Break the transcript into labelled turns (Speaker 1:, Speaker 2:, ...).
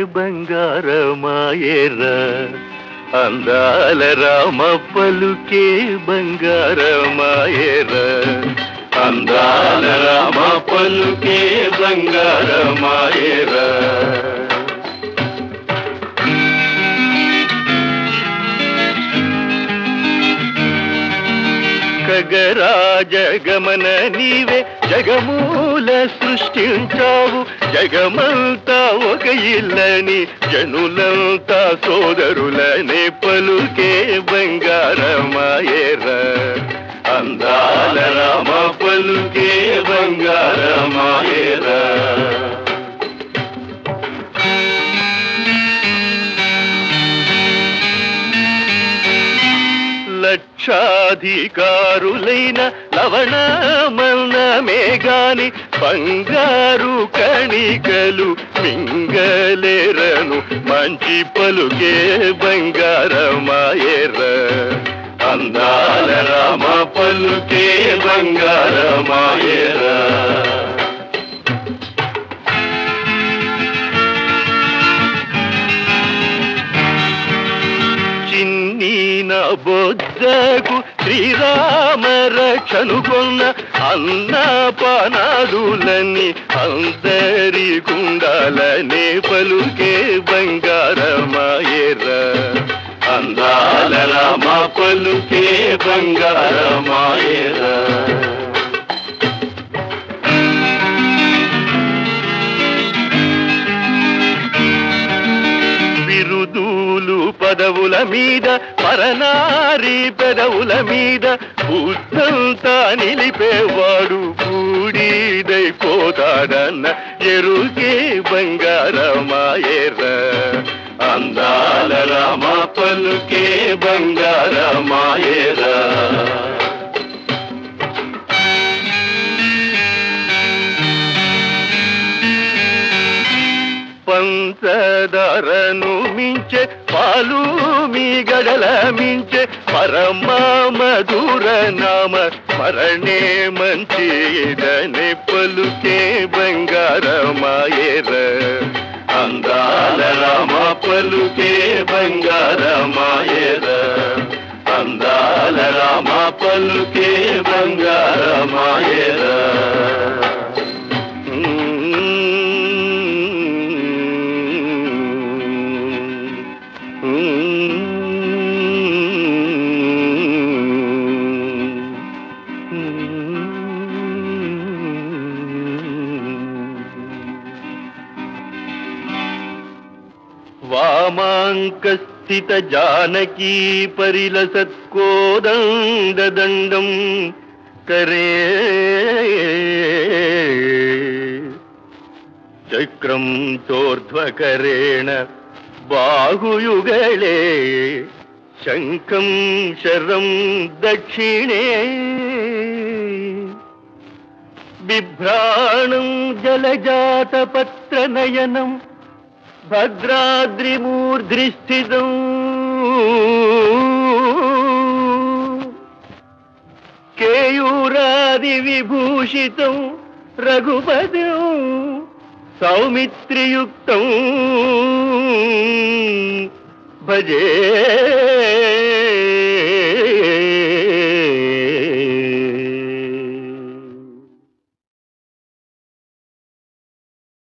Speaker 1: బంగారమాయేరా అందాల రామ పలుకే బంగారమాయేరా అందాల రామ పలుకే బంగారమాయేరా ఖగరాజగమన నీవే జగమూల సృష్టించావు జగమంతా ఒక ఇల్లని జనులంతా సోదరులనే పలుకే బంగారమాయేరా అందాల రామ పలుకే బంగారమాయేరా లక్షాధికారులైన లవణమన్నమే గాని బంగారు కణికలు మింగలేరను మంచి పలుకే బంగారమాయేర అందాల రామ పలుకే బంగారమాయేరా చిన్ని నా బొద్దకు శ్రీరామ రక్షనుకున్న అన్న పానాదులని అందరి గుండాలనే పలుకే బంగారమాయేర అందాల రామ పలుకే బంగారమాయేరా బిరుదూలు పదవుల మీద పరనారి పెదవుల మీద బుద్ధంతా నిలిపేవాడు బూడిదైపోతాడన్న ఎరుకే బంగారమాయేర అందాల రామ పలుకే బంగారమాయేరా పంచదారను మించే పాలు మీ గడల మించే పరమ మధుర నామ స్మరణే మంచి ఇదనే పలుకే బంగారమాయేర అందాల రామ పలుకే బంగారమాయేర అందాల రామ పలుకే బంగారమాయేరా వామాంకస్థిత జానకీ పరిలసత్కోదండం కరే చక్రం చోర్ధ్వకరేణ బాహుయుగళే శంఖం శరం దక్షిణే బిభ్రాణం జలజాతపత్రనయనం భద్రాద్రిమూర్ధ్రిస్థితం కేయూరాది విభూషితం రఘుపదం సౌమిత్రియుక్తం భజే